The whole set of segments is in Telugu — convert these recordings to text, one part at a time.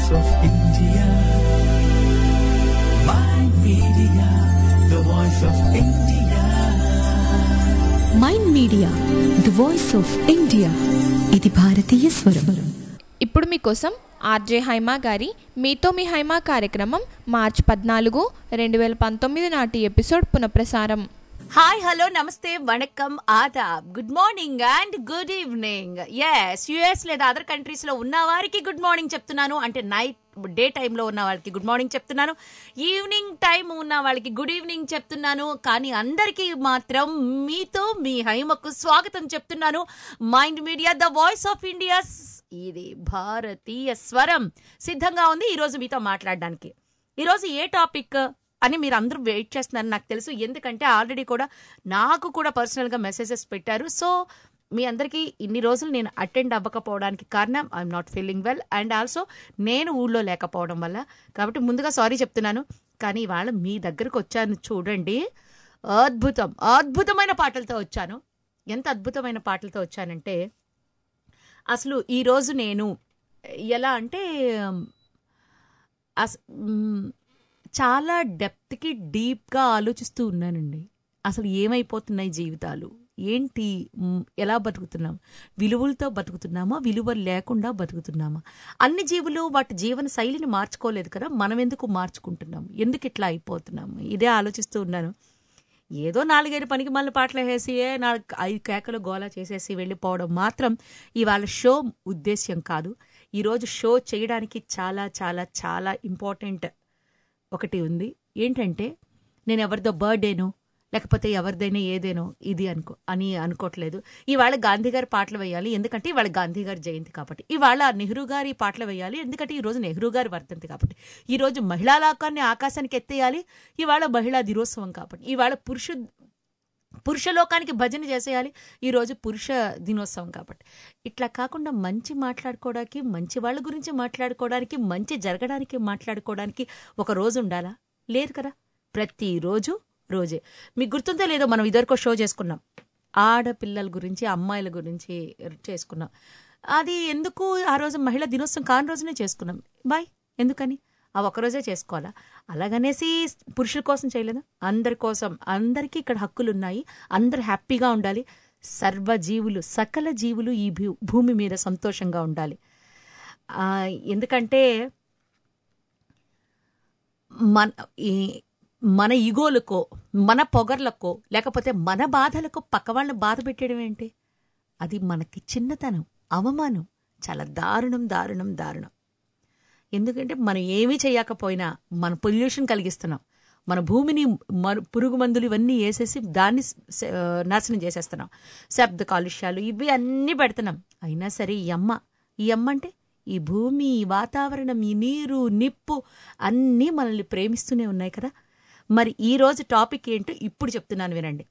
voice of India. My media, the voice of India. Mind media the voice of India ఇది భారతీయ స్వరం ఇప్పుడు మీకోసం ఆర్జే హైమా గారి మీతో మీ హైమా కార్యక్రమం మార్చ్ పద్నాలుగు రెండు వేల పంతొమ్మిది నాటి ఎపిసోడ్ పునఃప్రసారం హాయ్ హలో నమస్తే వణకం ఆదాబ్ good morning and good evening ఎస్ యుఎస్ లేదా అదర్ కంట్రీస్ లో ఉన్న వారికి గుడ్ మార్నింగ్ చెప్తున్నాను అంటే నైట్ డే టైంలో ఉన్న వాళ్ళకి గుడ్ మార్నింగ్ చెప్తున్నాను ఈవినింగ్ టైం ఉన్న వాళ్ళకి గుడ్ ఈవినింగ్ చెప్తున్నాను కానీ అందరికీ మాత్రం మీతో మీ హైమకు స్వాగతం చెప్తున్నాను mind media the voice of India ఇది భారతీయ స్వరం సిద్ధంగా ఉంది ఈరోజు మీతో మాట్లాడడానికి ఈరోజు ఏ టాపిక్ అని మీరు అందరూ వెయిట్ చేస్తున్నారు నాకు తెలుసు ఎందుకంటే ఆల్రెడీ కూడా నాకు కూడా పర్సనల్గా మెసేజెస్ పెట్టారు సో మీ అందరికీ ఇన్ని రోజులు నేను అటెండ్ అవ్వకపోవడానికి కారణం I'm not feeling well and also నేను ఊళ్ళో లేకపోవడం వల్ల కాబట్టి ముందుగా సారీ చెప్తున్నాను కానీ ఇవాళ మీ దగ్గరకు వచ్చాను చూడండి అద్భుతం అద్భుతమైన పాటలతో వచ్చాను ఎంత అద్భుతమైన పాటలతో వచ్చానంటే అసలు ఈరోజు నేను ఎలా అంటే అస్ మ్, చాలా డెప్త్కి డీప్గా ఆలోచిస్తూ ఉన్నానండి అసలు ఏమైపోతున్నాయి జీవితాలు ఏంటి మ్, ఎలా బతుకుతున్నాం విలువలతో బతుకుతున్నామా విలువలు లేకుండా బతుకుతున్నామా అన్ని జీవులు వాటి జీవన శైలిని మార్చుకోలేదు కదా మనం ఎందుకు మార్చుకుంటున్నాం ఎందుకు ఇట్లా అయిపోతున్నాము ఇదే ఆలోచిస్తూ ఉన్నాను ఏదో నాలుగైదు పనికి మళ్ళీ పాటలు వేసి ఏ నాలుగు ఐదు కేకలు గోలా చేసేసి వెళ్ళిపోవడం మాత్రం ఇవాళ షో ఉద్దేశ్యం కాదు ఈరోజు షో చేయడానికి చాలా చాలా చాలా ఇంపార్టెంట్ ఒకటి ఉంది ఏంటంటే నేను ఎవరిదో బర్త్డేనో లేకపోతే ఎవరిదైనా ఏదేనో ఇది అనుకో అని అనుకోవట్లేదు ఇవాళ గాంధీ గారి పాటలు వేయాలి ఎందుకంటే ఇవాళ గాంధీ గారి జయంతి కాబట్టి ఇవాళ నెహ్రూ గారి పాటలు వేయాలి ఎందుకంటే ఈ రోజు నెహ్రూ గారి వర్ధంతి కాబట్టి ఈ రోజు మహిళా లోకాన్ని ఆకాశానికి ఎత్తేయాలి ఇవాళ మహిళా దినోత్సవం కాబట్టి ఇవాళ పురుష పురుష లోకానికి భజన చేసేయాలి ఈరోజు పురుష దినోత్సవం కాబట్టి ఇట్లా కాకుండా మంచి మాట్లాడుకోవడానికి మంచి వాళ్ళ గురించి మాట్లాడుకోవడానికి మంచి జరగడానికి మాట్లాడుకోవడానికి ఒక రోజు ఉండాలా లేదు కదా ప్రతిరోజు రోజే మీకు గుర్తుందో లేదో మనం ఇదివరకు షో చేసుకున్నాం ఆడపిల్లల గురించి అమ్మాయిల గురించి చేసుకున్నాం అది ఎందుకు ఆ రోజు మహిళా దినోత్సవం కాని రోజునే చేసుకున్నాం బాయ్ ఎందుకని ఆ ఒక్కరోజే చేసుకోవాలా అలాగనేసి పురుషుల కోసం చేయలేదు అందరి కోసం అందరికీ ఇక్కడ హక్కులు ఉన్నాయి అందరు హ్యాపీగా ఉండాలి సర్వజీవులు సకల జీవులు ఈ భూ- భూమి మీద సంతోషంగా ఉండాలి ఆ, ఎందుకంటే మన ఈ మన ఈగోలకో మన పొగర్లకో లేకపోతే మన బాధలకో పక్క వాళ్ళని బాధ పెట్టడం ఏంటి అది మనకి చిన్నతనం అవమానం చాలా దారుణం దారుణం దారుణం ఎందుకంటే మనం ఏమీ చేయకపోయినా మన పొల్యూషన్ కలిగిస్తున్నాం మన భూమిని మరు పురుగు మందులు ఇవన్నీ వేసేసి దాన్ని స- ఆ, నాశనం చేసేస్తున్నాం శబ్ద కాలుష్యాలు ఇవి అన్నీ పెడుతున్నాం అయినా సరే ఈ అమ్మ ఈ అమ్మ అంటే ఈ భూమి ఈ వాతావరణం ఈ నీరు నిప్పు అన్నీ మనల్ని ప్రేమిస్తూనే ఉన్నాయి కదా మరి ఈ రోజు టాపిక్ ఏంటో ఇప్పుడు చెప్తున్నాను వినండి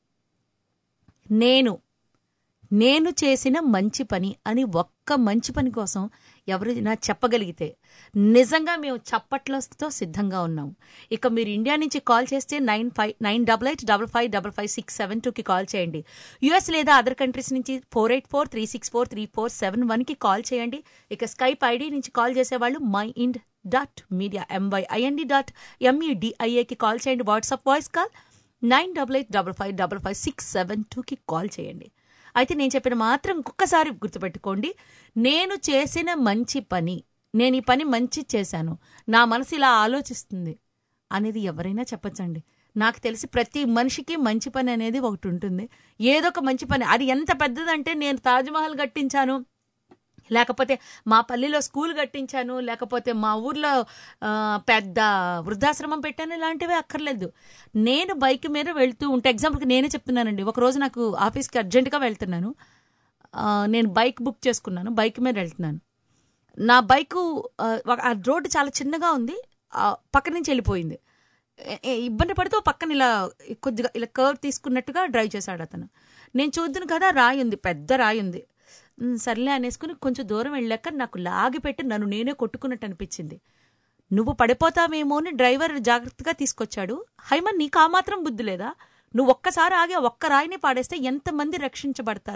నేను నేను చేసిన మంచి పని అని ఒక్క మంచి పని కోసం ఎవరైనా చెప్పగలిగితే నిజంగా మేము చప్పట్లతో సిద్ధంగా ఉన్నాం ఇక మీరు ఇండియా నుంచి కాల్ చేస్తే nine five nine double eight double five double five six seven టూకి కాల్ చేయండి యుఎస్ లేదా అదర్ కంట్రీస్ నుంచి four eight four three six four three four seven వన్కి కాల్ చేయండి ఇక స్కైప్ ఐడి నుంచి కాల్ చేసేవాళ్ళు my ఇండ్ dot media MYIND dot ఎంఈడిఐఏకి కాల్ చేయండి WhatsApp voice call nine double eight double five double five six seven టూకి కాల్ చేయండి అయితే నేను చెప్పిన మాత్రం ఇంకొకసారి గుర్తుపెట్టుకోండి నేను చేసిన మంచి పని నేను ఈ పని మంచి చేశాను నా మనసు ఇలా ఆలోచిస్తుంది అనేది ఎవరైనా చెప్పచ్చండి నాకు తెలిసి ప్రతి మనిషికి మంచి పని అనేది ఒకటి ఉంటుంది ఏదో ఒక మంచి పని అది ఎంత పెద్దదంటే నేను తాజ్మహల్ కట్టించాను లేకపోతే మా పల్లెలో స్కూల్ కట్టించాను లేకపోతే మా ఊర్లో ఆ, పెద్ద వృద్ధాశ్రమం పెట్టాను ఇలాంటివి అక్కర్లేదు నేను బైక్ మీద వెళ్తూ ఉంటే ఎగ్జాంపుల్కి నేనే చెప్తున్నానండి ఒక రోజు నాకు ఆఫీస్కి అర్జెంటుగా వెళ్తున్నాను ఆ, నేను బైక్ బుక్ చేసుకున్నాను బైక్ మీద వెళ్తున్నాను నా బైకు ఆ, ఒక- ఆ రోడ్డు చాలా చిన్నగా ఉంది ఆ, పక్క నుంచి వెళ్ళిపోయింది ఏ- ఏ- ఇబ్బంది పడుతూ పక్కన ఇలా కొద్దిగా ఇలా కర్వ్ తీసుకున్నట్టుగా డ్రైవ్ చేశాడు అతను నేను చూద్దును కదా రాయి ఉంది పెద్ద రాయి ఉంది "ఉమ్, సర్లే అనేసుకుని కొంచెం దూరం వెళ్ళాక నాకు లాగి పెట్టి నన్ను నేనే కొట్టుకున్నట్టు అనిపించింది నువ్వు పడిపోతావేమో అని డ్రైవర్ జాగ్రత్తగా తీసుకొచ్చాడు హైమన్ నీకు ఆ మాత్రం బుద్ధి లేదా నువ్వు ఒక్కసారి ఆగి ఆ ఒక్క రాయిని పాడేస్తే ఎంతమంది రక్షించబడతారు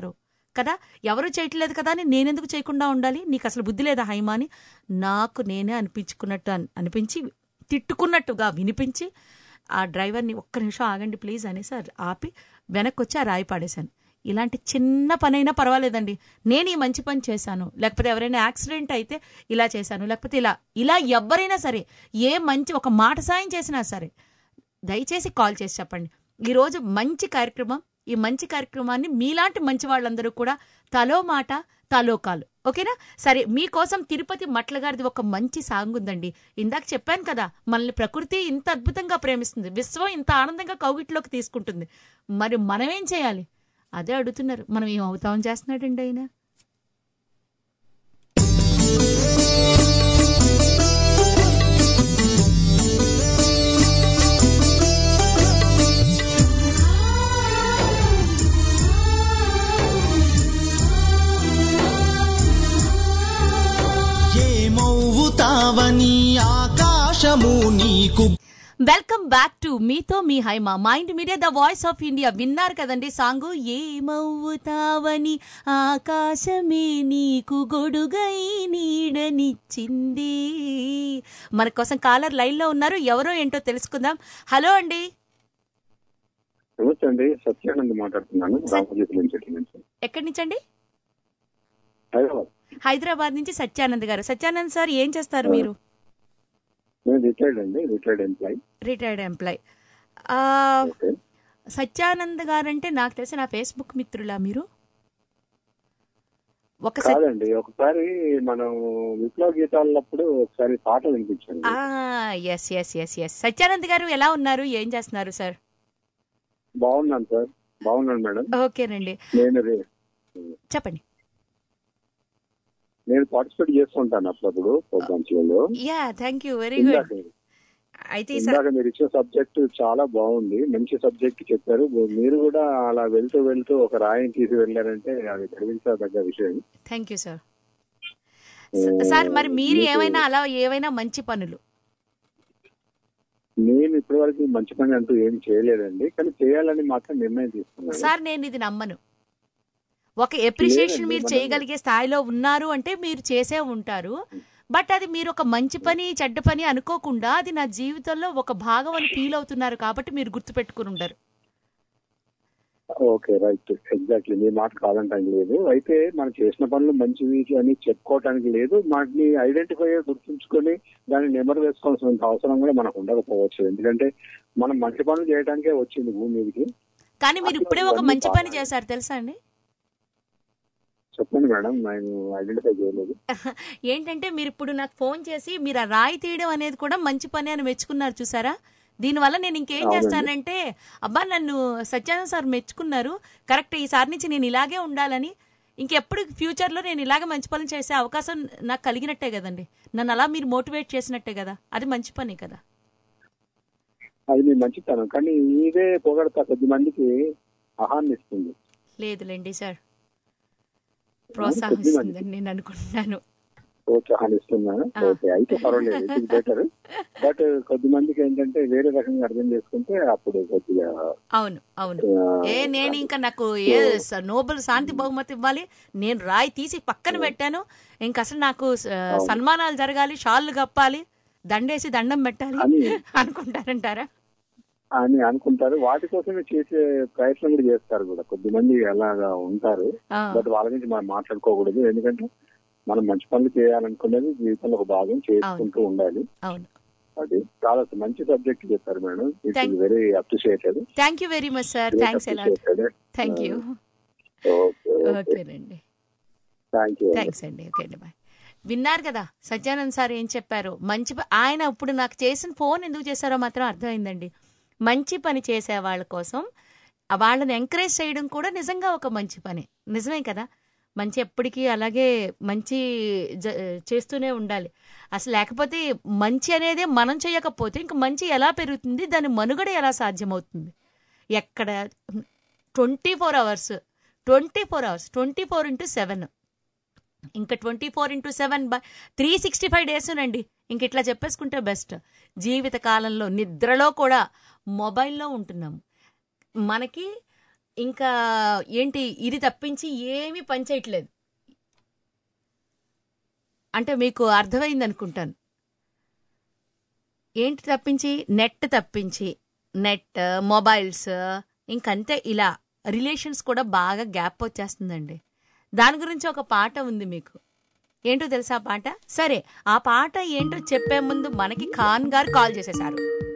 కదా ఎవరు చేయట్లేదు కదా అని నేనెందుకు చేయకుండా ఉండాలి నీకు అసలు బుద్ధి లేదా హైమా అని నాకు నేనే అనిపించుకున్నట్టు అన్- అనిపించి తిట్టుకున్నట్టుగా వినిపించి ఆ డ్రైవర్ని ఒక్క నిమిషం ఆగండి ప్లీజ్ అనేసి ఆ- ఆపి వెనక్కి వచ్చి ఆ రాయి పాడేశాను ఇలాంటి చిన్న పనైనా పర్వాలేదండి నేను ఈ మంచి పని చేశాను లేకపోతే ఎవరైనా యాక్సిడెంట్ అయితే ఇలా చేశాను లేకపోతే ఇలా ఇలా ఎవరైనా సరే ఏ మంచి ఒక మాట సాయం చేసినా సరే దయచేసి కాల్ చేసి చెప్పండి ఈరోజు మంచి కార్యక్రమం ఈ మంచి కార్యక్రమాన్ని మీలాంటి మంచి వాళ్ళందరూ కూడా తలో మాట తలో కాలు ఓకేనా సరే మీకోసం తిరుపతి మట్ల గారిది ఒక మంచి సాంగ్ ఉందండి ఇందాక చెప్పాను కదా మనల్ని ప్రకృతి ఇంత అద్భుతంగా ప్రేమిస్తుంది విశ్వం ఇంత ఆనందంగా కౌగిట్లోకి తీసుకుంటుంది మరి మనం ఏం చేయాలి అదే అడుగుతున్నారు మనం ఏం అవుతామని చేస్తున్నాడండి ఆయన ఏమవుతావని ఆకాశము నీకు వెల్కమ్ బ్యాక్ టు మీతో మీ Haima mind media the voice of India విన్నారు కదండి సాంగ్ ఏమవుతావని ఆకాశమే నీకు గొడుగై నీడనిచ్చింది మన కోసం కాలర్ లైన్ లో ఉన్నారు ఎవరో ఏంటో తెలుసుకుందాం హలో అండి నమస్తే అండి సత్యానంద్ మాట్లాడుతున్నాను రామజీతుల నుంచి నుంచి ఎక్కడి నుంచి అండి హైదరాబాద్ హైదరాబాద్ నుంచి సత్యానంద్ గారు సత్యానంద్ సార్ ఏం చేస్తారు మీరు నేను రిటైర్డ్ అండి retired employee retired employee okay Satyanand గారంటే నాకు తెలిసి నా ఫేస్బుక్ మిత్రులా మీరు ఒక సత్- కాదండి ఒకసారి మనం విప్లవ గీతాలప్పుడు ఒకసారి పాట వినిపించండి ఆ S yes yes S Satyanand garu ఎలా ఉన్నారు ఏం చేస్తున్నారు సార్ బాగున్నాను సార్ బాగున్నాను మేడం ఓకేనండి నేను రే- చెప్పండి నేను పార్టిసిపేట్ చేస్తుంటాను అప్పుడప్పుడు ప్రోగ్రామ్స్ లలో yeah thank you very good ఇందాక అయితే ఈ స- ఇందాక మీరు ఇచ్చిన సబ్జెక్ట్ చాలా బాగుంది మంచి సబ్జెక్ట్ చెప్పారు మీరు కూడా అలా వెళ్తూ వెళ్తూ ఒక రాయిని తీసి వెళ్ళారంటే అది గర్వించదగ్గ విషయం థ్యాంక్ యూ సార్ స- సార్ మరి మీరు మీకు- ఏమైనా అలా ఏవైనా మంచి పనులు నేను ఇప్పటివరకు మంచి పని అంటూ ఏం చేయలేదండి కానీ చేయాలని మాత్రం నిర్ణయం తీసుకున్నాను సార్ నేను ఇది నమ్మను ఒక ఎప్రిషియేషన్ లేదండి, మీరు మనం- చేయగలిగే స్థాయిలో ఉన్నారు అంటే మీరు చేసే ఉంటారు బట్ అది మీరు ఒక మంచి పని చెడ్డ పని అనుకోకుండా అది నా జీవితంలో ఒక భాగం అని ఫీల్ అవుతున్నారు కాబట్టి మీరు గుర్తుపెట్టుకుని ఉండరు ఓకే రైట్ ఎగ్జాక్ట్లీ మీ మాట కాదంటానికి లేదు అయితే మనం చేసిన పనులు మంచివి అని చెప్పుకోవటానికి లేదు వాటిని ఐడెంటిఫై గుర్తుంచుకొని దాన్ని నెమరు వేసుకోవాల్సిన అవసరం కూడా మనకు ఉండకపోవచ్చు ఎందుకంటే మనం మంచి పనులు చేయడానికే వచ్చింది భూమి మీదకి కానీ మీరు అట్లా ఇప్పుడే ఒక ఇవన్నీ మంచి పని బాగా- చేశారు తెలుసా అండి చెప్పండి మేడం నేను ఐడెంటిఫై చేయలేదు ఏంటంటే మీరు ఇప్పుడు నాకు ఫోన్ చేసి మీరు ఆ రాయి తీయడం అనేది కూడా మంచి పని అని మెచ్చుకున్నారు చూసారా దీనివల్ల నేను ఇంకేం అవునండి. చేస్తానంటే అబ్బా నన్ను సత్యానంద్ సార్ మెచ్చుకున్నారు కరెక్ట్ ఈసారి నుంచి నేను ఇలాగే ఉండాలని ఇంకెప్పుడు ఫ్యూచర్లో నేను ఇలాగే మంచి పనులు చేసే అవకాశం నాకు కలిగినట్టే కదండి నన్ను అలా మీరు మోటివేట్ చేసినట్టే కదా అది మంచి పని కదా అది మీ మంచితనం కానీ ఇదే పొగడతా కొద్ది మందికి ఆహాన్ని ఇస్తుంది లేదులేండి సార్ కొద్ది ప్రోత్సాహిస్తుందని నేను అనుకుంటున్నాను ప్రోత్సాహాన్ని ఇస్తున్నా ఆ. ఓకే అయితే పర్వాలేదు ఇట్ బెటర్ బట్ కొద్ది మందికి ఏంటంటే వేరే రకంగా అర్థం చేసుకుంటే అప్పుడు కొద్దిగా అవును అవును ఆ, ఏ నేను ఇంకా నాకు ఏ స- నోబెల్ శాంతి బహుమతి ఇవ్వాలి నేను రాయి తీసి పక్కన పెట్టాను ఇంకా అసలు నాకు స- సన్మానాలు జరగాలి షాళ్ళు కప్పాలి దండేసి దండం పెట్టాలి అని అనుకుంటారంటారా అని అనుకుంటారు వాటి కోసమే చేసే ప్రయత్నం కూడా చేస్తారు కూడా కొద్ది మంది అలాగా ఉంటారు ఆ, బట్ వాళ్ళ గురించి మనం మాట్లాడుకోకూడదు ఎందుకంటే మనం మంచి పనులు చేయాలనుకునేది జీవితంలో ఒక భాగం చేసుకుంటూ ఉండాలి అవును అది చాలా మంచి సబ్జెక్ట్ చెప్పారు madam it Thank- is very appreciated thank you very much sir thanks ఎలా థ్యాంక్ యూ ఓకే ఓకే ఓకేనండి థ్యాంక్ యూ థ్యాంక్స్ అండి ఓకే అండి బాయ్ విన్నారు కదా సత్యానంద్ సార్ ఏం చెప్పారు మంచి ప- ఆయన ఇప్పుడు నాకు చేసిన ఫోన్ ఎందుకు చేశారో మాత్రం అర్థమైందండి మంచి పని చేసే వాళ్ళ కోసం ఆ వాళ్ళని ఎంకరేజ్ చేయడం కూడా నిజంగా ఒక మంచి పని నిజమే కదా మంచి ఎప్పటికీ అలాగే మంచి జ- చేస్తూనే ఉండాలి అసలు లేకపోతే మంచి అనేది మనం చేయకపోతే ఇంక మంచి ఎలా పెరుగుతుంది దాని మనుగడ ఎలా సాధ్యమవుతుంది ఎక్కడ twenty four hours twenty four hours twenty four into seven ఇంకా twenty four into seven by three sixty five days నండి ఇంక ఇట్లా చెప్పేసుకుంటే బెస్ట్ జీవిత కాలంలో నిద్రలో కూడా మొబైల్లో ఉంటున్నాము మనకి ఇంకా ఏంటి ఇది తప్పించి ఏమీ పని చేయట్లేదు అంటే మీకు అర్థమైంది అనుకుంటాను ఏంటి తప్పించి నెట్ తప్పించి నెట్ మొబైల్స్ ఇంకంతే ఇలా రిలేషన్స్ కూడా బాగా గ్యాప్ వచ్చేస్తుందండి దాని గురించి ఒక పాట ఉంది మీకు ఏంటో తెలుసా ఆ పాట సరే ఆ పాట ఏంటో చెప్పే ముందు మనకి ఖాన్ గారు కాల్ చేసేశారు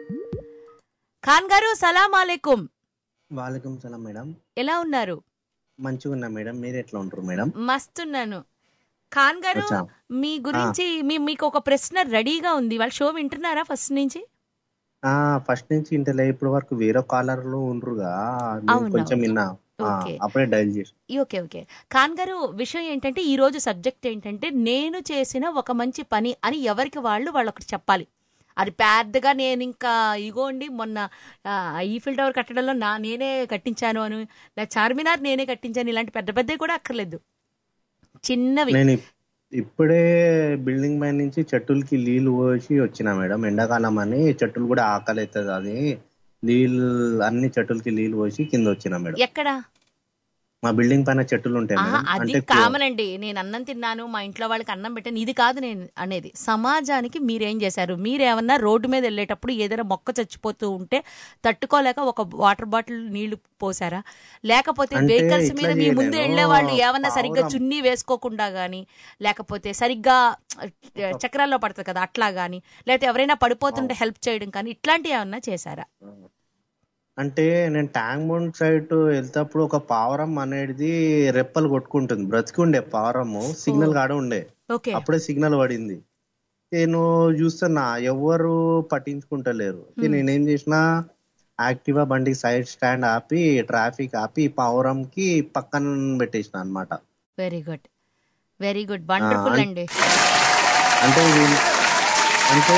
ఖాన్ గారు సలాం అలైకుం వాలేకం సలాం మేడం ఎలా ఉన్నారు మంచిగా ఉన్నా మేడం మీరు ఎట్లా ఉంటారు మేడం మస్తున్నాను ఖాన్ గారు వచ్చా. మీ గురించి మీ మీకు ఒక ప్రశ్న రెడీగా ఉంది వాళ్ళ షో వింటున్నారా ఫస్ట్ నుంచి ఆ ఫస్ట్ నుంచి ఇంటలే ఇప్పటి వరకు వేరే కాలర్ లో ఉండ్రుగా నేను అవును, కొంచెం అవును. విన్నా ఆ, ఓకే. అప్పుడే డైల్ చేసి ఈ ఓకే ఓకే ఖాన్ గారు విషయం ఏంటంటే ఈ రోజు సబ్జెక్ట్ ఏంటంటే నేను చేసిన ఒక మంచి పని అని ఎవరికి వాళ్ళు వాళ్ళొకటి చెప్పాలి అది పెద్దగా నేను ఇంకా ఇగోండి మొన్న ఆ, ఈఫిల్ టవర్ కట్టడంలో నా నేనే కట్టించాను అని లేదా చార్మినార్ నేనే కట్టించాను ఇలాంటి పెద్ద పెద్దవి కూడా అక్కర్లేదు చిన్నవి నేను ఇప్- ఇప్పుడే బిల్డింగ్ పై నుంచి చెట్టులకి నీళ్లు పోసి వచ్చిన మేడం ఎండాకాలం అని చెట్టులు కూడా ఆకలి అవుతుంది అని నీళ్ళు అన్ని చెట్టులకి నీళ్లు పోసి కింద వచ్చిన మేడం ఎక్కడ మా బిల్డింగ్ పైన చెట్టులు ఉంటాయి ఆహా, మేడం అది అంటే కామన్ అండి నేను అన్నం తిన్నాను మా ఇంట్లో వాళ్ళకి అన్నం పెట్టాను ఇది కాదు నేను అనేది సమాజానికి మీరేం చేశారు మీరేమన్నా రోడ్డు మీద వెళ్ళేటప్పుడు ఏదైనా మొక్క చచ్చిపోతూ ఉంటే తట్టుకోలేక ఒక వాటర్ బాటిల్ నీళ్లు పోసారా లేకపోతే అంటే వెహికల్స్ మీద ఇట్లా మీ ముందు చేయలేను. వెళ్లే వాళ్ళు ఏమన్నా సరిగ్గా పావురం. చున్నీ వేసుకోకుండా గానీ లేకపోతే సరిగ్గా చక్రాల్లో పడుతుంది కదా అట్లా గానీ లేకపోతే ఎవరైనా పడిపోతుంటే హెల్ప్ చేయడం కానీ ఇట్లాంటివి ఏమన్నా చేశారా అంటే నేను ట్యాంక్ బండ్ సైడ్ వెళ్తేప్పుడు ఒక పావురం అనేది రెప్పలు కొట్టుకుంటుంది బ్రతికి ఉండే పావురము సిగ్నల్ కాడ ఉండే ఓకే అప్పుడే సిగ్నల్ పడింది నేను చూస్తున్నా ఎవరు పట్టించుకుంటలేరు అయితే నేనేం చేసిన యాక్టివా బండి సైడ్ స్టాండ్ ఆపి ట్రాఫిక్ ఆపి పావురం కి పక్కన పెట్టేసిన అన్నమాట very good very good wonderful అన్- అండి అంటే ఇది- అంటే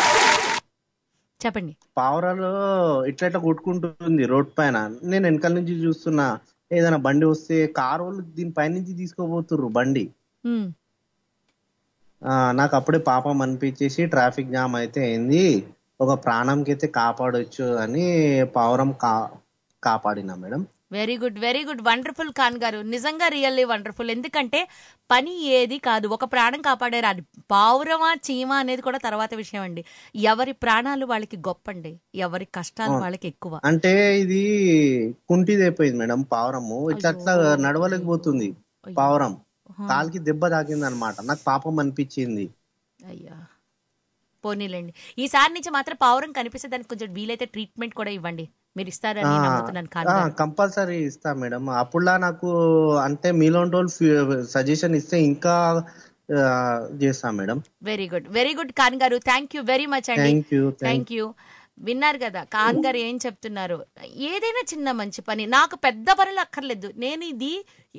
చెప్పండి పావురాలు ఇట్లా ఇట్లా కొట్టుకుంటుంది రోడ్ పైన నేను వెనకాల నుంచి చూస్తున్నా ఏదైనా బండి వస్తే కారు వాళ్ళు దీని పైనుంచి తీసుకోబోతుర్రు బండి ఉమ్. ఆ, నాకు అప్పుడే పాపం అనిపించేసి ట్రాఫిక్ జామ్ అయితే అయింది ఒక ప్రాణంకి అయితే కాపాడొచ్చు అని పావురం కా కాపాడినా madam very good very good wonderful Khan garu నిజంగా రియల్లీ వండర్ఫుల్ ఎందుకంటే పని ఏది కాదు ఒక ప్రాణం కాపాడారు అది పావురమా చీమ అనేది కూడా తర్వాత విషయం అండి ఎవరి ప్రాణాలు వాళ్ళకి గొప్ప అండి ఎవరి కష్టాలు అవును. వాళ్ళకి ఎక్కువ అంటే ఇది కుంటిదైపోయింది మేడం పావురము ఇట్లా అట్లా అయ్యో. నడవలేకపోతుంది అయ్యో. పావురం ఆహా. కాలికి దెబ్బ తాకింది అనమాట నాకు పాపం అనిపించింది అయ్యా పోనీలేండి ఈసారి నుంచి మాత్రం పావురం కనిపిస్తే దానికి కొంచెం వీలైతే ట్రీట్మెంట్ కూడా ఇవ్వండి మీరు ఇస్తారని నమ్ముతున్నాను ఖాన్ గారు కంపల్సరీ ఇస్తా మేడం అప్పుడులా నాకు అంటే మీలోంటి వాళ్ళు సజెషన్ ఇస్తే ఇంకా ఆ, చేస్తా madam very good very good Khan garu thank you very much అండి థ్యాంక్ యూ థ్యాంక్ యూ విన్నారు కదా ఖాన్ గారు ఏం చెప్తున్నారు ఏదైనా చిన్న మంచి పని నాకు పెద్ద పనులు అక్కర్లేదు నేను ఇది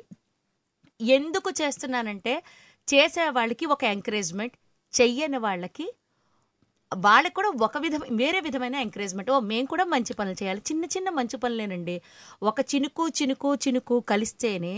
ఎందుకు చేస్తున్నానంటే చేసే వాళ్ళకి ఒక ఎంకరేజ్మెంట్ చెయ్యని వాళ్ళకి వాళ్ళకి కూడా ఒక విధం వేరే విధమైన ఎంకరేజ్మెంట్ ఓ మేము కూడా మంచి పనులు చేయాలి చిన్న చిన్న మంచి పనులేనండి ఒక చినుకు చినుకు చినుకు కలిస్తేనే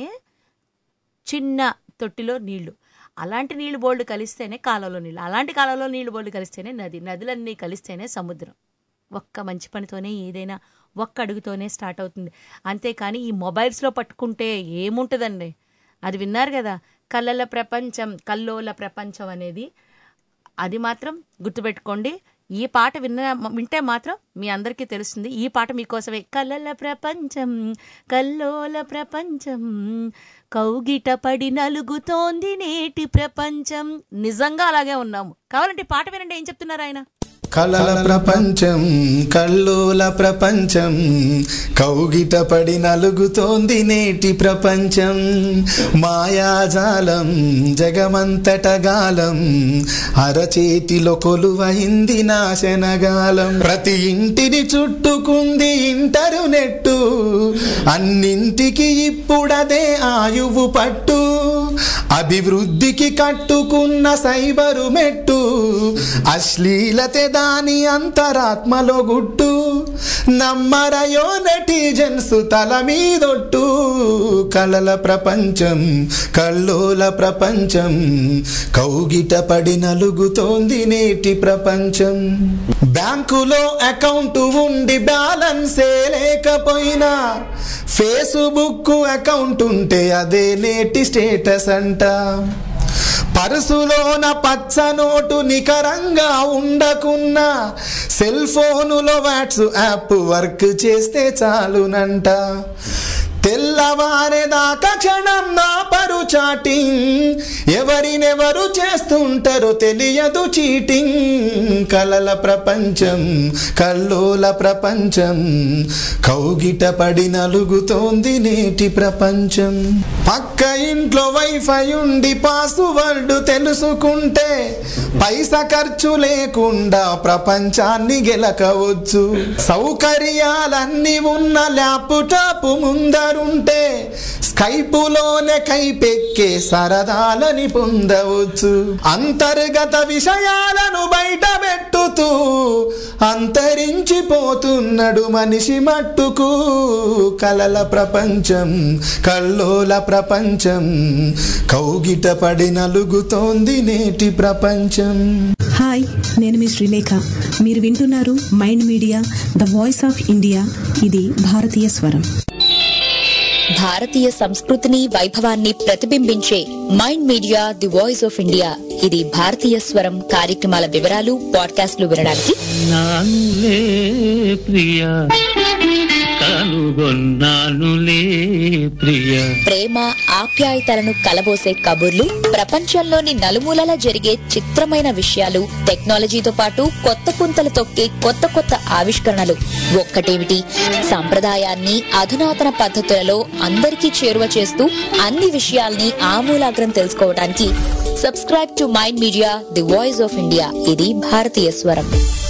చిన్న తొట్టిలో నీళ్లు అలాంటి నీళ్లు బోల్డ్ కలిస్తేనే కాలంలో నీళ్ళు అలాంటి కాలంలో నీళ్లు బోల్డ్ కలిస్తేనే నది నదులన్నీ కలిస్తేనే సముద్రం ఒక్క మంచి పనితోనే ఏదైనా ఒక్క అడుగుతోనే స్టార్ట్ అవుతుంది అంతేకాని ఈ మొబైల్స్లో పట్టుకుంటే ఏముంటుందండి అది విన్నారు కదా కళ్ళల ప్రపంచం కల్లోల ప్రపంచం అనేది అది మాత్రం గుర్తుపెట్టుకోండి ఈ పాట విన్న వింటే మాత్రం మీ అందరికీ తెలుస్తుంది ఈ పాట మీకోసమే కలల ప్రపంచం కల్లోల ప్రపంచం కౌగిట పడి నలుగుతోంది నేటి ప్రపంచం నిజంగా అలాగే ఉన్నాము కావాలంటే ఈ పాట వినండి ఏం చెప్తున్నారు ఆయన కలల ప్రపంచం కల్లోల ప్రపంచం కౌగిట పడి నలుగుతోంది నేటి ప్రపంచం మాయాజాలం జగమంతట గాలం అరచేతిలో కొలువైంది నాశనగాలం ప్రతి ఇంటిని చుట్టుకుంది ఇంటరు నెట్టు అన్నింటికి ఇప్పుడదే ఆయువు పట్టు అభివృద్ధికి కట్టుకున్న సైబరు మెట్టు అశ్లీలతే దాని అంతరాత్మలో గుట్టు నమ్మరయో నెటిజన్స్ తల మీదొట్టు కలల ప్రపంచం కల్లోల ప్రపంచం కౌగిట పడి నలుగుతోంది నేటి ప్రపంచం బ్యాంకులో అకౌంట్ ఉండి బ్యాలెన్సే లేకపోయినా ఫేస్బుక్ అకౌంట్ ఉంటే అదే నేటి స్టేటస్ అంట పరుసులోన పచ్చ నోటు నికరంగా ఉండకున్నా సెల్ ఫోనులో వాట్స్ యాప్ వర్క్ చేస్తే చాలునంట తెల్లవారేదాకా క్షణం నా పరు చాటింగ్ ఎవరినెవరు చేస్తుంటారో తెలియదు చీటింగ్ కలల ప్రపంచం కల్లోల ప్రపంచం కౌగిట పడి నలుగుతోంది నేటి ప్రపంచం పక్క ఇంట్లో వైఫై ఉండి పాస్వర్డ్ తెలుసుకుంటే పైసా ఖర్చు లేకుండా ప్రపంచాన్ని గెలకవచ్చు సౌకర్యాలన్నీ ఉన్న ల్యాప్టాప్ ముందరుంటే స్కైపులోనే కైపెక్కే సరదాలని పొందవచ్చు అంతర్గత విషయాలను బయట పెట్టుతూ అంతరించిపోతున్నాడు మనిషి మట్టుకు కలల ప్రపంచం కల్లోల ప్రపంచం కౌగిట పడి నలుగుతోంది నేటి ప్రపంచం హాయ్ నేను మీ శ్రీలేఖ మీరు వింటున్నారు mind media the voice of India ఇది భారతీయ స్వరం భారతీయ సంస్కృతిని వైభవాన్ని ప్రతిబింబించే mind media the voice of India ఇది భారతీయ స్వరం కార్యక్రమాల వివరాలు పాడ్కాస్ట్లు వినడానికి నానులే ప్రియ కనుగొన్నానులే ప్రియ ప్రేమ ఆప్యాయతలను కలబోసే కబుర్లు ప్రపంచంలోని నలుమూలలా జరిగే చిత్రమైన విషయాలు టెక్నాలజీతో పాటు కొత్త పుంతలు తొక్కే కొత్త కొత్త ఆవిష్కరణలు ఒక్కటేమిటి సంప్రదాయాన్ని అధునాతన పద్ధతులలో అందరికీ చేరువ చేస్తూ అన్ని విషయాల్ని ఆమూలాగ్రం తెలుసుకోవడానికి subscribe to mind media the voice of India ఇది భారతీయ స్వరం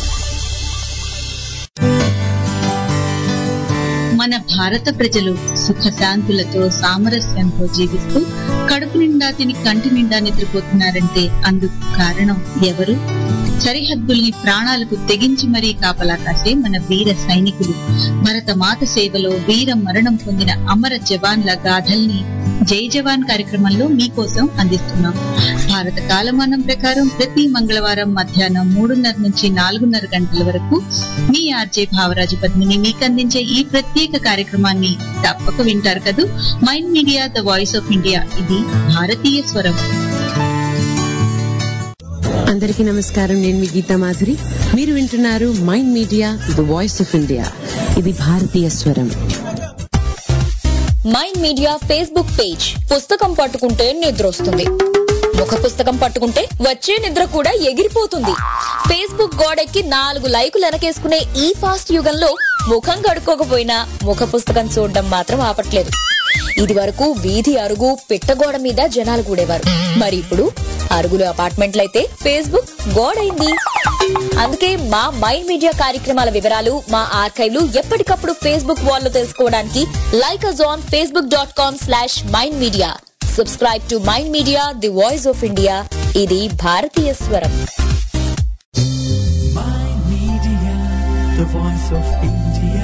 మన భారత ప్రజలు సుఖశాంతులతో సామరస్యంతో జీవిస్తూ కడుపు నిండా తిని కంటి నిండా నిద్రపోతున్నారంటే అందుకు కారణం ఎవరు సరిహద్దుల్ని ప్రాణాలకు తెగించి మరీ కాపలా కాసే మన వీర సైనికులు భరత మాత సేవలో వీర మరణం పొందిన అమర జవాన్ల గాథల్ని జై జవాన్ కార్యక్రమంలో మీకోసం అందిస్తున్నాం భారత కాలమానం ప్రకారం ప్రతి మంగళవారం మధ్యాహ్నం మూడున్నర నుంచి నాలుగున్నర గంటల వరకు మీ ఆర్జే భావరాజు పద్మిని మీకు అందించే ఈ ప్రత్యేక కార్యక్రమాన్ని తప్పక వింటారు కదూ mind media the voice of India ఇది భారతీయ స్వరం అందరికీ నమస్కారం నేను మీ గీతా మాధురి మీరు వింటున్నారు mind media the voice of India ఇది భారతీయ స్వరం మైండ్ మీడియా ఫేస్బుక్ పేజ్ పుస్తకం పట్టుకుంటే నిద్ర వస్తుంది ముఖ పుస్తకం పట్టుకుంటే వచ్చే నిద్ర కూడా ఎగిరిపోతుంది ఫేస్బుక్ గోడెక్కి నాలుగు లైకులు వెనకేసుకునే ఈ ఫాస్ట్ యుగంలో ముఖం కడుక్కోకపోయినా ముఖ పుస్తకం చూడడం మాత్రం ఆపట్లేదు ఇది వరకు వీధి అరుగు పిట్టగోడ మీద జనాలు కూడేవారు మరి ఇప్పుడు అరుగులు అపార్ట్మెంట్లయితే ఫేస్బుక్ గోడైంది అందుకే మా మైండ్ మీడియా కార్యక్రమాల వివరాలు మా ఆర్కైవ్లు ఎప్పటికప్పుడు ఫేస్బుక్ వాల్లో తెలుసుకోవడానికి like us on Facebook dot com slash mind media subscribe to mind media the voice of India ఇది భారతీయ స్వరం Media, the voice of India.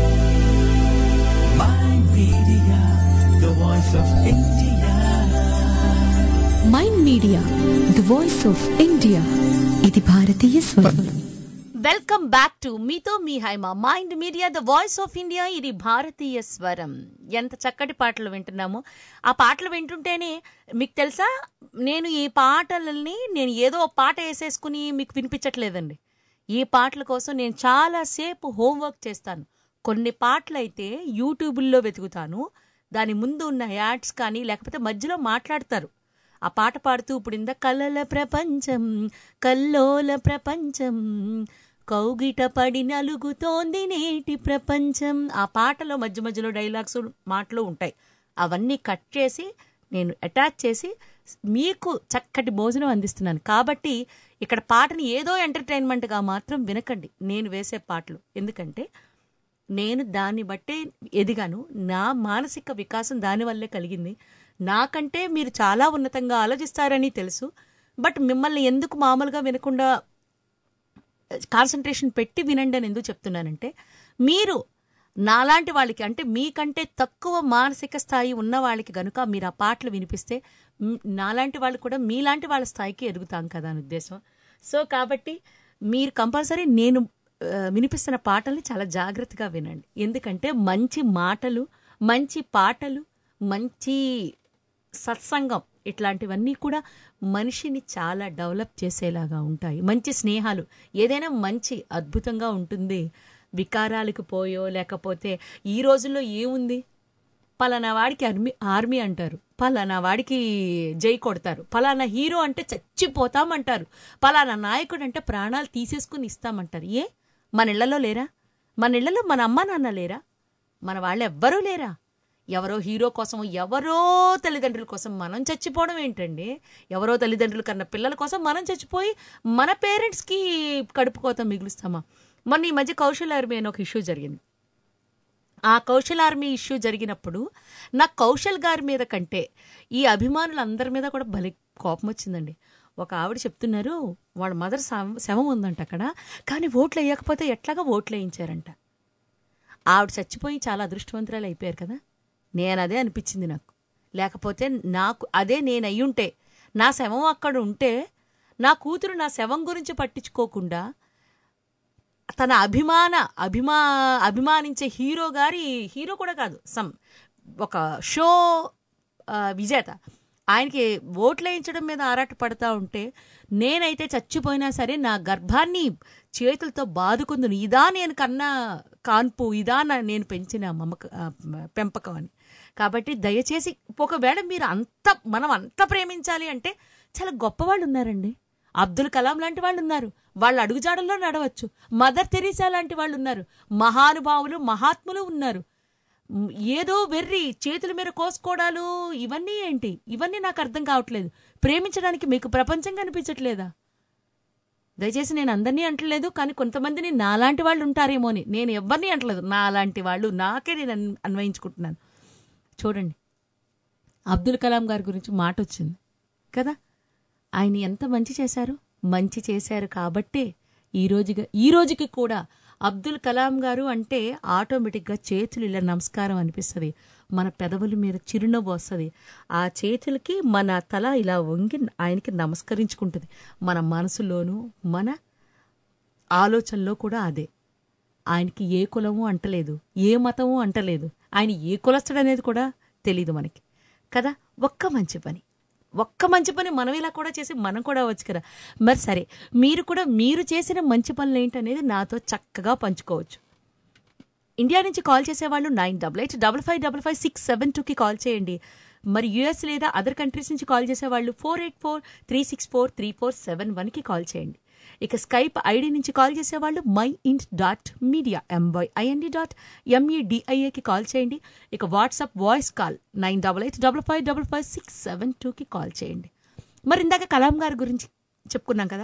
My media, the voice of India. Mind media the voice of India ఇది భారతీయ స్వరం వెల్కమ్ బ్యాక్ టు మీతో మీ Haima mind media the voice of India ఇది భారతీయ స్వరం ఎంత చక్కటి పాటలు వింటున్నాము ఆ పాటలు వింటుంటేనే మీకు తెలుసా నేను ఈ పాటలని నేను ఏదో ఒక పాట వేసేసుకుని మీకు వినిపించట్లేదండి ఈ పాటల కోసం నేను చాలాసేపు హోంవర్క్ చేస్తాను కొన్ని పాటలు అయితే యూట్యూబుల్లో వెతుకుతాను దాని ముందు ఉన్న యాడ్స్ కానీ లేకపోతే మధ్యలో మాట్లాడతారు ఆ పాట పాడుతూ ఇప్పుడు ఇంద కలల ప్రపంచం కల్లోల ప్రపంచం కౌగిట పడి నలుగుతోంది నేటి ప్రపంచం ఆ పాటలో మధ్య మధ్యలో డైలాగ్స్ మాటలు ఉంటాయి అవన్నీ కట్ చేసి నేను అటాచ్ చేసి మీకు చక్కటి భోజనం అందిస్తున్నాను కాబట్టి ఇక్కడ పాటని ఏదో ఎంటర్టైన్మెంట్గా మాత్రం వినకండి నేను వేసే పాటలు ఎందుకంటే నేను దాన్ని బట్టే ఎదిగాను నా మానసిక వికాసం దానివల్లే కలిగింది నాకంటే మీరు చాలా ఉన్నతంగా ఆలోచిస్తారని తెలుసు బట్ మిమ్మల్ని ఎందుకు మామూలుగా వినకుండా కాన్సన్ట్రేషన్ పెట్టి వినండి అని ఎందుకు చెప్తున్నానంటే మీరు నాలాంటి వాళ్ళకి అంటే మీకంటే తక్కువ మానసిక స్థాయి ఉన్న వాళ్ళకి గనుక మీరు ఆ పాటలు వినిపిస్తే మ్, నాలాంటి వాళ్ళు కూడా మీలాంటి వాళ్ళ స్థాయికి ఎదుగుతాం కదా అని ఉద్దేశం సో కాబట్టి మీరు కంపల్సరీ నేను ఆ, వినిపిస్తున్న పాటల్ని చాలా జాగ్రత్తగా వినండి ఎందుకంటే మంచి మాటలు మంచి పాటలు మంచి సత్సంగం ఇట్లాంటివన్నీ కూడా మనిషిని చాలా డెవలప్ చేసేలాగా ఉంటాయి మంచి స్నేహాలు ఏదైనా మంచి అద్భుతంగా ఉంటుంది వికారాలకు పోయో లేకపోతే ఈ రోజుల్లో ఏముంది పలానా వాడికి ఆర్మీ ఆర్మీ అంటారు పలానా వాడికి జై కొడతారు పలానా హీరో అంటే చచ్చిపోతామంటారు పలానా నాయకుడు అంటే ప్రాణాలు తీసేసుకుని ఇస్తామంటారు ఏ మన ఇళ్లలో లేరా మన ఇళ్లలో మన అమ్మ నాన్న లేరా మన వాళ్ళు ఎవ్వరూ లేరా ఎవరో హీరో కోసం ఎవరో తల్లిదండ్రుల కోసం మనం చచ్చిపోవడం ఏంటండి ఎవరో తల్లిదండ్రుల కన్నా పిల్లల కోసం మనం చచ్చిపోయి మన పేరెంట్స్కి కడుపు కోత మిగులుస్తామా మొన్న ఈ మధ్య కౌశల్ ఆర్మీ అని ఒక ఇష్యూ జరిగింది ఆ కౌశల్ ఆర్మీ ఇష్యూ జరిగినప్పుడు నాకు కౌశల్ గారి మీద కంటే ఈ అభిమానులు అందరి మీద కూడా భలే కోపం వచ్చిందండి ఒక ఆవిడ చెప్తున్నారు వాళ్ళ మదర్ శవం ఉందంట అక్కడ కానీ ఓట్లు వేయకపోతే ఎట్లాగా ఓట్లు వేయించారంట ఆవిడ చచ్చిపోయి చాలా అదృష్టవంతురాలు అయిపోయారు కదా నేను అదే అనిపించింది నాకు లేకపోతే నాకు అదే నేను అయ్యుంటే నా శవం అక్కడ ఉంటే నా కూతురు నా శవం గురించి పట్టించుకోకుండా తన అభిమాన అభిమా అభిమానించే హీరో గారి హీరో కూడా కాదు సమ్ ఒక షో ఆ, విజేత ఆయనకి ఓట్లు వేయించడం మీద ఆరాట పడతా ఉంటే నేనైతే చచ్చిపోయినా సరే నా గర్భాన్ని చేతులతో బాదుకుందును ఇదా నేను కన్నా కాన్పు ఇదా నా- నేను పెంచిన మమక ఆ, పెంపకం అని కాబట్టి దయచేసి ఒకవేళ మీరు అంత మనం అంత ప్రేమించాలి అంటే చాలా గొప్పవాళ్ళు ఉన్నారండి అబ్దుల్ కలాం లాంటి వాళ్ళు ఉన్నారు వాళ్ళ అడుగుజాడల్లో నడవచ్చు మదర్ తెరీసా లాంటి వాళ్ళు ఉన్నారు మహానుభావులు మహాత్ములు ఉన్నారు మ్, ఏదో వెర్రి చేతుల మీద కోసుకోవడాలు ఇవన్నీ ఏంటి ఇవన్నీ నాకు అర్థం కావట్లేదు ప్రేమించడానికి మీకు ప్రపంచం కనిపించట్లేదా దయచేసి నేను అందరినీ అంటలేదు కానీ కొంతమందిని నాలాంటి వాళ్ళు ఉంటారేమో అని నేను ఎవరిని అంటలేదు నాలాంటి వాళ్ళు నాకే నేను అన్- అన్వయించుకుంటున్నాను చూడండి అబ్దుల్ కలాం గారి గురించి మాట వచ్చింది కదా ఆయన ఎంత మంచి చేశారు మంచి చేశారు కాబట్టే ఈ రోజుగా ఈ రోజుకి కూడా అబ్దుల్ కలాం గారు అంటే ఆటోమేటిక్గా చేతులు ఇలా నమస్కారం అనిపిస్తుంది మన పెదవుల మీద చిరునవ్వు వస్తుంది ఆ చేతులకి మన తల ఇలా వంగి ఆయనకి నమస్కరించుకుంటుంది మన మనసులోనూ మన ఆలోచనలో కూడా అదే ఆయనకి ఏ కులము అంటలేదు ఏ మతము అంటలేదు ఆయన ఏ కులస్తుడు అనేది కూడా తెలీదు మనకి కదా ఒక్క మంచి పని ఒక్క మంచి పని మనం ఇలా కూడా చేసి మనం కూడా వచ్చు కదా మరి సరే మీరు కూడా మీరు చేసిన మంచి పనులు ఏంటనేది నాతో చక్కగా పంచుకోవచ్చు ఇండియా నుంచి కాల్ చేసేవాళ్ళు nine double eight double five double five six seven టూకి కాల్ చేయండి మరి యుఎస్ లేదా అదర్ కంట్రీస్ నుంచి కాల్ చేసేవాళ్ళు four eight four three six four three four seven వన్కి కాల్ చేయండి ఇక స్కైప్ ఐడి నుంచి కాల్ చేసేవాళ్ళు my ind dot media MY IND dot ఎంఈడిఐఏకి కాల్ చేయండి ఇక WhatsApp voice call nine double eight double five double five six seven టూకి కాల్ చేయండి మరి ఇందాక కలాం గారి గురించి చెప్పుకున్నాం కదా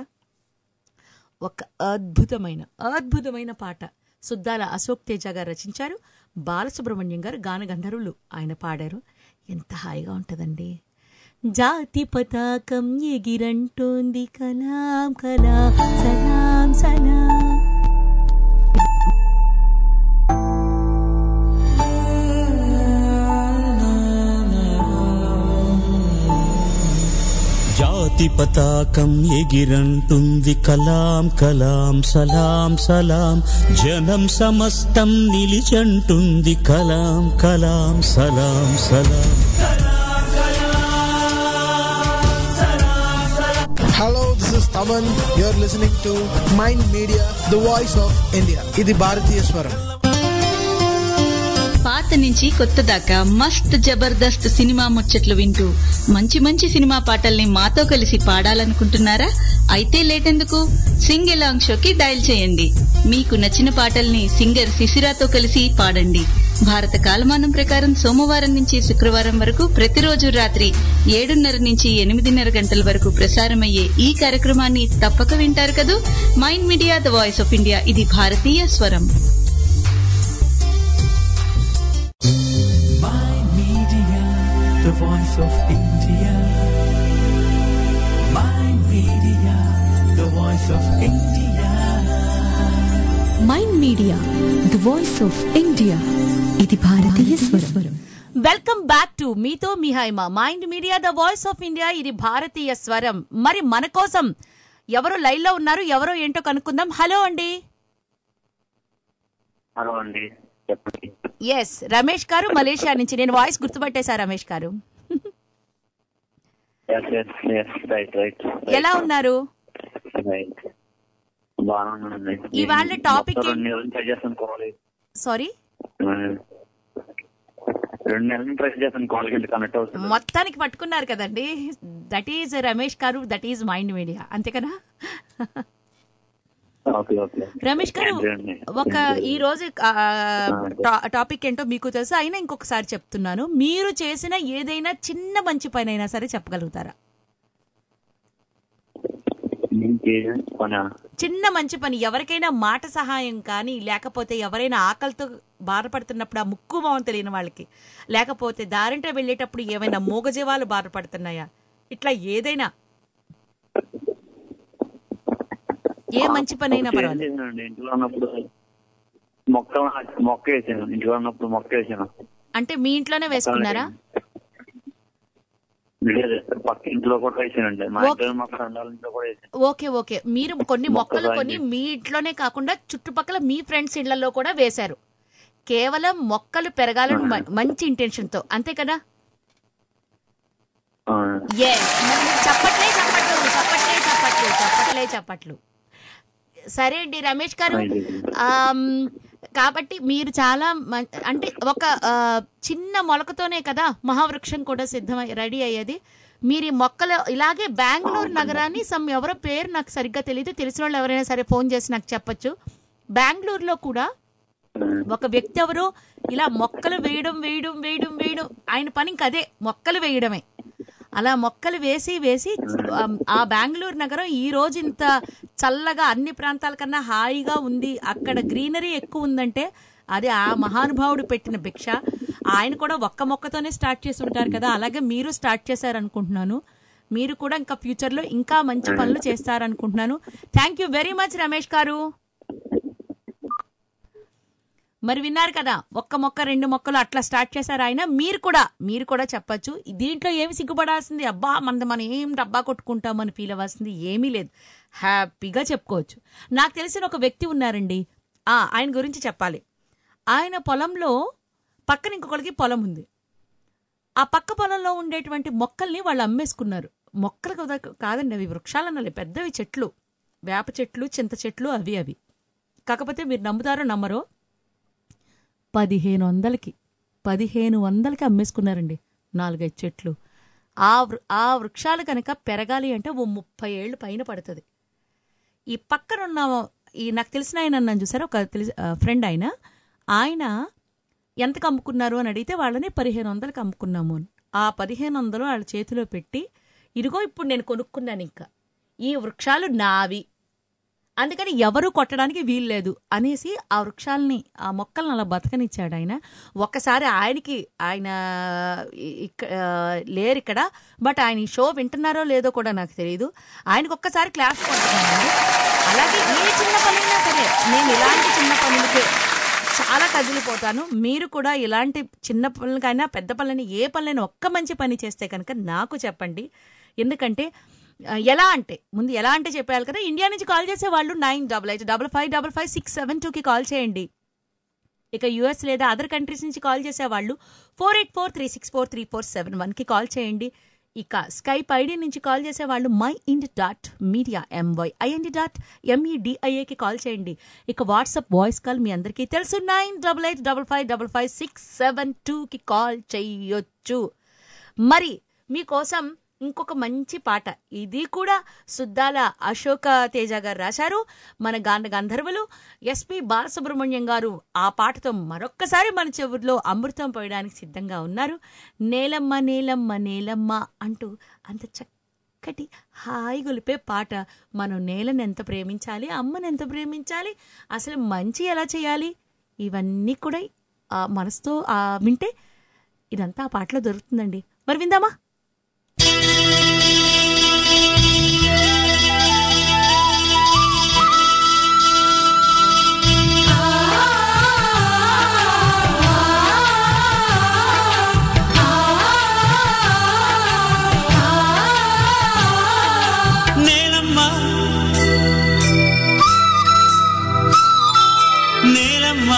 ఒక అద్భుతమైన అద్భుతమైన పాట సుద్దాల అశోక్ తేజ గారు రచించారు బాలసుబ్రహ్మణ్యం గారు గాన గంధర్వులు ఆయన పాడారు ఎంత హాయిగా ఉంటుందండి జాతి పతాకం ఎగిరంటోంది కలాం కలా సలాం సలాం జాతి పతాకం ఎగిరంటుంది కలాం కలాం సలాం సలాం జనం సమస్తం నిలిచంటుంది కలాం కలాం సలాం సలాం Hello, this is Taman. You're listening to Mind Media, the voice of India. ఇది భారతీయ స్వరం పాత నుంచి కొత్త దాకా మస్త్ జబర్దస్త్ సినిమా ముచ్చట్లు వింటూ మంచి మంచి సినిమా పాటల్ని మాతో కలిసి పాడాలనుకుంటున్నారా అయితే లేటెందుకు సింగ్ ఎలాంగ్ షోకి డయల్ చేయండి మీకు నచ్చిన పాటల్ని సింగర్ శిశిరాతో కలిసి పాడండి భారత కాలమానం ప్రకారం సోమవారం నుంచి శుక్రవారం వరకు ప్రతిరోజు రాత్రి ఏడున్నర నుంచి ఎనిమిదిన్నర గంటల వరకు ప్రసారమయ్యే ఈ కార్యక్రమాన్ని తప్పక వింటారు కదూ mind media the voice of India ఇది భారతీయ స్వరం Mind Media, the voice of India. Mind Media, the voice of India. Mind media the voice of India ఇది భారతీయ స్వరం వెల్కమ్ బ్యాక్ టు మీతో మీ Haima mind media the voice of India ఇది భారతీయ స్వరం మరి మన కోసం ఎవరు లైన్ లో ఉన్నారు ఎవరో ఏంటో కనుక్కుందాం హలో అండి హలో అండి చెప్పండి ఎస్ రమేష్ గారు మలేషియా నుంచి నేను వాయిస్ గుర్తుపట్టేశా Ramesh garu yes yes yes right right ఎలా ఉన్నారు రైట్ బాగానే ఉందండి ఇవాళ topic మొత్తం ఏం- రెండు నెలలు ట్రై చేస్తాను కాల్ సారీ రెండు నెలలు ట్రై చేస్తాను కాల్ కింద కనెక్ట్ అవుతుంది మొత్తానికి పట్టుకున్నారు కదండి దట్ ఈజ్ రమేష్ గారు దట్ ఈజ్ మైండ్ మీడియా అంతే కదా ఓకే ఓకే రమేష్ గారు ఏంటండి? ఒక ఈ రోజు ఆ, టా- టాపిక్ ఏంటో మీకు తెలుసు అయినా ఇంకొకసారి చెప్తున్నాను మీరు చేసిన ఏదైనా చిన్న మంచి పని అయినా సరే చెప్పగలుగుతారా నేను చేసిన పనా చిన్న మంచి పని ఎవరికైనా మాట సహాయం కానీ లేకపోతే ఎవరైనా ఆకలితో బాధపడుతున్నప్పుడు ఆ ముక్కు మొహం తెలియని వాళ్ళకి లేకపోతే దారింట వెళ్ళేటప్పుడు ఏమైనా మూగజీవాలు బాధపడుతున్నాయా ఇట్లా ఏదైనా ఏ మంచి పని అయినా ఒకటి ఏం పర్వాలేదు చేశానండి ఇంట్లో ఉన్నప్పుడు మొక్క మొక్క వేసాను ఇంట్లో ఉన్నప్పుడు మొక్క వేసాను అంటే మీ ఇంట్లోనే వేసుకున్నారా లేదు పక్క ఇంట్లో కూడా వేసానండి మా ఓకే. ఇంట్లో మా ఫ్రెండ్ వాళ్ళ ఇంట్లో కూడా వేసాను ఓకే ఓకే మీరు కొన్ని మొక్క మొక్కలు సాయం కొన్ని చేసి. మీ ఇంట్లోనే కాకుండా చుట్టుపక్కల మీ ఫ్రెండ్స్ ఇళ్లలో కూడా వేశారు కేవలం మొక్కలు పెరగాలని మ- మంచి ఇంటెన్షన్ తో అంతే కదా Yes. మరి మీరు చప్పట్లే చప్పట్లు చప్పట్లే చప్పట్లు చప్పట్లే చప్పట్లు సరే అండి రమేష్ గారు ఆమ్, కాబట్టి మీరు చాలా మం- అంటే ఒక ఆ, చిన్న మొలకతోనే కదా మహావృక్షం కూడా సిద్ధమై రెడీ అయ్యేది మీరు ఈ మొక్కలు ఇలాగే బెంగళూరు నగరాన్ని సమ్ ఎవరో పేరు నాకు సరిగ్గా తెలియదు తెలిసిన వాళ్ళు ఎవరైనా సరే ఫోన్ చేసి నాకు చెప్పొచ్చు బెంగళూరులో కూడా ఒక వ్యక్తి ఎవరో ఇలా మొక్కలు వేయడం వేయడం వేయడం వేయడం ఆయన పని ఇంక అదే మొక్కలు వేయడమే అలా మొక్కలు వేసి వేసి ఆ, ఆ బెంగళూరు నగరం ఈ రోజు ఇంత చల్లగా అన్ని ప్రాంతాల కన్నా హాయిగా ఉంది అక్కడ గ్రీనరీ ఎక్కువ ఉందంటే అది ఆ మహానుభావుడు పెట్టిన భిక్ష ఆయన కూడా ఒక్క మొక్కతోనే స్టార్ట్ చేసి ఉంటారు కదా అలాగే మీరు స్టార్ట్ చేశారనుకుంటున్నాను మీరు కూడా ఇంకా ఫ్యూచర్లో ఇంకా మంచి పనులు చేస్తారనుకుంటున్నాను thank you very much Ramesh garu మరి విన్నారు కదా ఒక్క మొక్క రెండు మొక్కలు అట్లా స్టార్ట్ చేశారు ఆయన మీరు కూడా మీరు కూడా చెప్పొచ్చు దీంట్లో ఏమి సిగ్గుపడాల్సింది అబ్బా మనది మనం ఏం డబ్బా కొట్టుకుంటామని ఫీల్ అవ్వాల్సింది ఏమీ లేదు హ్యాపీగా చెప్పుకోవచ్చు నాకు తెలిసిన ఒక వ్యక్తి ఉన్నారండి ఆ ఆయన గురించి చెప్పాలి ఆయన పొలంలో పక్కన ఇంకొకరికి పొలం ఉంది ఆ పక్క పొలంలో ఉండేటువంటి మొక్కల్ని వాళ్ళు అమ్మేసుకున్నారు మొక్కలు కదా కాదండి అవి వృక్షాలు అనాలి పెద్దవి చెట్లు వేప చెట్లు చింత చెట్లు అవి అవి కాకపోతే మీరు నమ్ముతారో నమ్మరో పదిహేను వందలకి పదిహేను వందలకి అమ్మేసుకున్నారండి నాలుగైదు చెట్లు ఆ వృ ఆ వృక్షాలు కనుక పెరగాలి అంటే ఓ ముప్పై ఏళ్ళు పైన పడుతుంది ఈ పక్కన ఉన్న ఈ నాకు తెలిసిన ఆయన అన్నాను చూసారా ఒక తెలిసి ఫ్రెండ్ ఆయన ఆయన ఎంతకు అమ్ముకున్నారు అని అడిగితే వాళ్ళని పదిహేను వందలకి అమ్ముకున్నాము అని ఆ పదిహేను వందలు వాళ్ళ చేతిలో పెట్టి ఇదిగో ఇప్పుడు నేను కొనుక్కున్నాను ఇంకా ఈ వృక్షాలు నావి అందుకని ఎవరు కొట్టడానికి వీలు లేదు అనేసి ఆ వృక్షాలని ఆ మొక్కలను అలా బతకనిచ్చాడు ఆయన ఒక్కసారి ఆయనకి ఆయన ఇక్కడ లేరు ఇక్కడ బట్ ఆయన ఈ షో వింటున్నారో లేదో కూడా నాకు తెలియదు ఆయనకు ఒక్కసారి క్లాస్ కొడుతున్నానండి అలాగే ఏ చిన్న పనైనా సరే నేను ఇలాంటి చిన్న పనులకే చాలా కదిలిపోతాను మీరు కూడా ఇలాంటి చిన్న పనులకైనా పెద్ద పనులని ఏ పనులైనా ఒక్క మంచి పని చేస్తే కనుక నాకు చెప్పండి ఎందుకంటే ఆ, ఎలా అంటే ముందు ఎలా అంటే చెప్పాలి కదా ఇండియా నుంచి కాల్ చేసే వాళ్ళు nine double eight double five double five six seven టూకి కాల్ చేయండి ఇక యుఎస్ లేదా అదర్ కంట్రీస్ నుంచి కాల్ చేసే వాళ్ళు four eight four three six four three four seven వన్కి కాల్ చేయండి ఇక స్కైప్ ఐడి నుంచి కాల్ చేసే వాళ్ళు my ఇండ్ dot media MY IND dot ఎంఈడిఐఏకి కాల్ చేయండి ఇక వాట్సాప్ వాయిస్ కాల్ మీ అందరికీ తెలుసు nine double eight double five double five six seven టూకి కాల్ చేయొచ్చు మరి మీకోసం ఇంకొక మంచి పాట ఇది కూడా సుద్దాల అశోక తేజ గారు రాశారు మన గాన గంధర్వులు ఎస్పి బాలసుబ్రహ్మణ్యం గారు ఆ పాటతో మరొక్కసారి మన చెవుల్లో అమృతం పోయడానికి సిద్ధంగా ఉన్నారు నేలమ్మ నేలమ్మ నేలమ్మ అంటూ అంత చక్కటి హాయి గొలిపే పాట మనం నేలను ఎంత ప్రేమించాలి అమ్మని ఎంత ప్రేమించాలి అసలు మంచి ఎలా చేయాలి ఇవన్నీ కూడా ఆ మనసుతో ఆ వింటే ఇదంతా ఆ పాటలో దొరుకుతుందండి మరి విందామా నీలమ్మ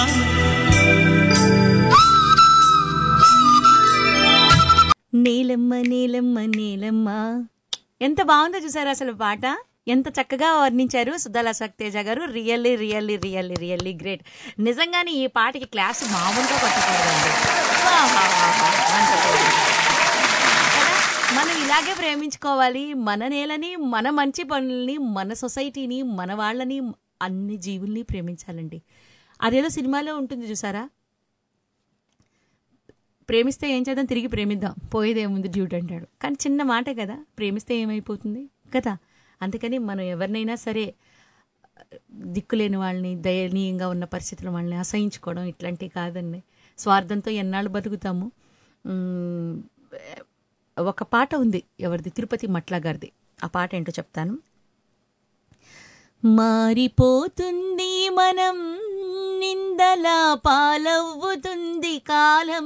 నీలమ్మ నీలమ్మ నీలమ్మ ఎంత బాగుందో చూసారు అసలు పాట ఎంత చక్కగా వర్ణించారు Suddala Teja garu really really really really great నిజంగానే ఈ పాటకి క్లాస్ మామూలుగా కొట్టకూడదండి వా, వా, వా, వా, అంత బాగుంది. కదా? మనం ఇలాగే ప్రేమించుకోవాలి మన నేలని మన మంచి పనుల్ని మన సొసైటీని మన వాళ్ళని అన్ని జీవుల్ని ప్రేమించాలండి అదేదో సినిమాలో ఉంటుంది చూసారా ప్రేమిస్తే ఏం చేద్దాం తిరిగి ప్రేమిద్దాం పోయేదేముంది డ్యూట్ అంటాడు కానీ చిన్న మాటే కదా ప్రేమిస్తే ఏమైపోతుంది కదా అందుకని మనం ఎవరినైనా సరే దిక్కులేని వాళ్ళని దయనీయంగా ఉన్న పరిస్థితుల వాళ్ళని అసహించుకోవడం ఇట్లాంటివి కాదండి స్వార్థంతో ఎన్నాళ్ళు బతుకుతాము మ్మ్, ఒక పాట ఉంది ఎవరిది తిరుపతి మట్ల గారిది ఆ పాట ఏంటో చెప్తాను మారిపోతుంది మనం నిందలా పాలవ్వుతుంది కాలం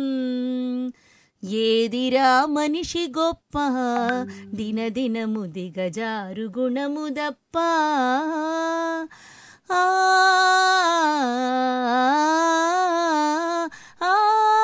ఏదిరా మనిషి గొప్ప దినదినము దిగజారు గుణము దప్ప ఆ, ఆ,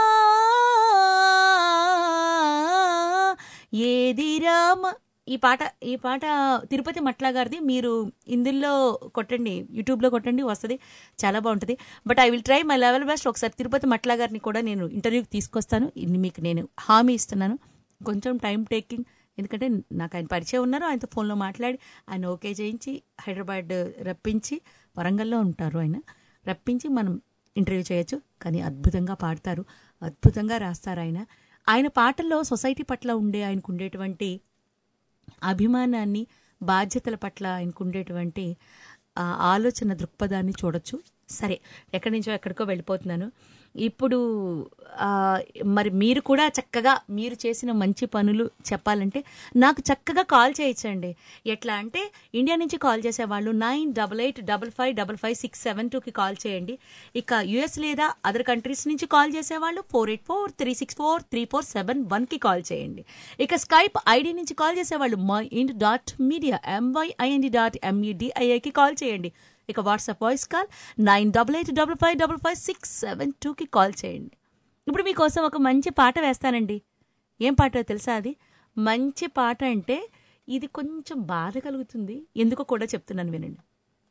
ఏదిరా మ- ఈ పాట ఈ పాట తిరుపతి మట్ల గారిది మీరు ఇందులో కొట్టండి యూట్యూబ్లో కొట్టండి వస్తుంది చాలా బాగుంటుంది but I will try my level best ఒకసారి తిరుపతి మట్ల గారిని కూడా నేను ఇంటర్వ్యూకి తీసుకొస్తాను ఇది మీకు నేను హామీ ఇస్తున్నాను కొంచెం టైం టేకింగ్ ఎందుకంటే నాకు ఆయన పరిచయం ఉన్నారు ఆయనతో ఫోన్లో మాట్లాడి ఆయన ఓకే చేయించి హైదరాబాద్ రప్పించి వరంగల్లో ఉంటారు ఆయన రప్పించి మనం ఇంటర్వ్యూ చేయొచ్చు కానీ అద్భుతంగా పాడతారు అద్భుతంగా రాస్తారు ఆయన ఆయన పాటల్లో సొసైటీ పట్ల ఉండే ఆయనకు ఉండేటువంటి అభిమానాన్ని బాధ్యతల పట్ల ఆయనకు ఉండేటువంటి ఆ ఆలోచన దృక్పథాన్ని చూడొచ్చు సరే ఎక్కడి నుంచో ఎక్కడికో వెళ్ళిపోతున్నాను ఇప్పుడు ఆ, మరి మీరు కూడా చక్కగా మీరు చేసిన మంచి పనులు చెప్పాలంటే నాకు చక్కగా కాల్ చేయొచ్చండి ఎట్లా అంటే ఇండియా నుంచి కాల్ చేసేవాళ్ళు nine double eight double five double five six seven టూకి కాల్ చేయండి ఇక యుఎస్ లేదా అదర్ కంట్రీస్ నుంచి కాల్ చేసేవాళ్ళు four eight four three six four three four seven వన్కి కాల్ చేయండి ఇక స్కైప్ ఐడి నుంచి కాల్ చేసేవాళ్ళు my ఇండ్ dot media MYIND dot ఎంఈడిఐఐకి కాల్ చేయండి ఇక WhatsApp voice call nine double eight double five double five six seven టూకి కాల్ చేయండి ఇప్పుడు మీకోసం ఒక మంచి పాట వేస్తానండి ఏం పాటో తెలుసా అది మంచి పాట అంటే ఇది కొంచెం బాధ కలుగుతుంది ఎందుకో కూడా చెప్తున్నాను వినండి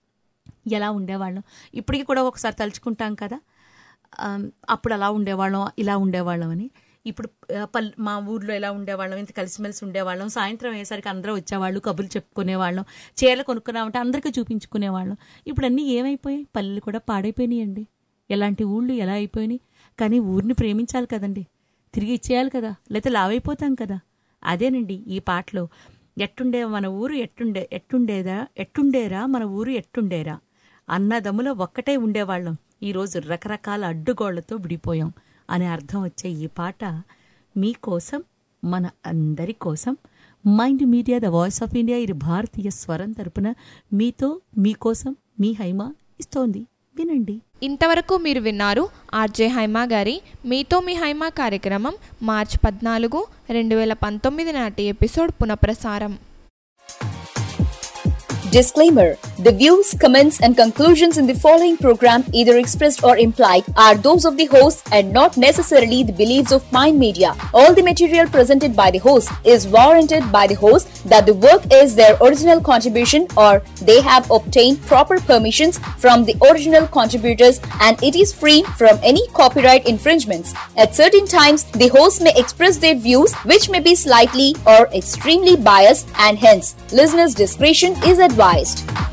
ఎలా ఉండేవాళ్ళం ఇప్పటికీ కూడా ఒకసారి తలుచుకుంటాం కదా ఆమ్, అప్పుడు అలా ఉండేవాళ్ళం ఇలా ఉండేవాళ్ళం అని ఇప్పుడు ఆ, పల్ మా ఊర్లో ఎలా ఉండేవాళ్ళం ఇంత కలిసిమెలిసి ఉండేవాళ్ళం సాయంత్రం అయ్యేసరికి అందరూ వచ్చేవాళ్ళు కబుర్లు చెప్పుకునేవాళ్ళం చీరలు కొనుక్కున్నామంటే అందరికీ చూపించుకునేవాళ్ళం ఇప్పుడు అన్నీ ఏమైపోయాయి పల్లెలు కూడా పాడైపోయినాయండి ఎలాంటి ఊళ్ళు ఎలా అయిపోయినాయి కానీ ఊరిని ప్రేమించాలి కదండి తిరిగి ఇచ్చేయాలి కదా లేకపోతే లావైపోతాం కదా అదేనండి ఈ పాటలో ఎట్టుండే మన ఊరు ఎట్టుండే ఎట్టుండేదా ఎట్టుండేరా మన ఊరు ఎట్టుండేరా అన్నదమ్ముల ఒక్కటే ఉండేవాళ్ళం ఈరోజు రకరకాల అడ్డుగోళ్లతో విడిపోయాం అనే అర్థం వచ్చే ఈ పాట మీకోసం మన అందరి కోసం mind media the voice of India ఇది భారతీయ స్వరం తరపున మీతో మీకోసం మీ హైమ ఇస్తోంది వినండి ఇంతవరకు మీరు విన్నారు ఆర్జే హైమా గారి మీతో మీ హైమా కార్యక్రమం మార్చ్ పద్నాలుగు రెండు వేల పంతొమ్మిది నాటి ఎపిసోడ్ పునఃప్రసారం Disclaimer The views, comments, and conclusions in the following program, either expressed or implied, are those of the host and not necessarily the beliefs of Mind Media. All the material presented by the host is warranted by the host that the work is their original contribution or they have obtained proper permissions from the original contributors and it is free from any copyright infringements. At certain times, the host may express their views which may be slightly or extremely biased and hence listeners' discretion is advised.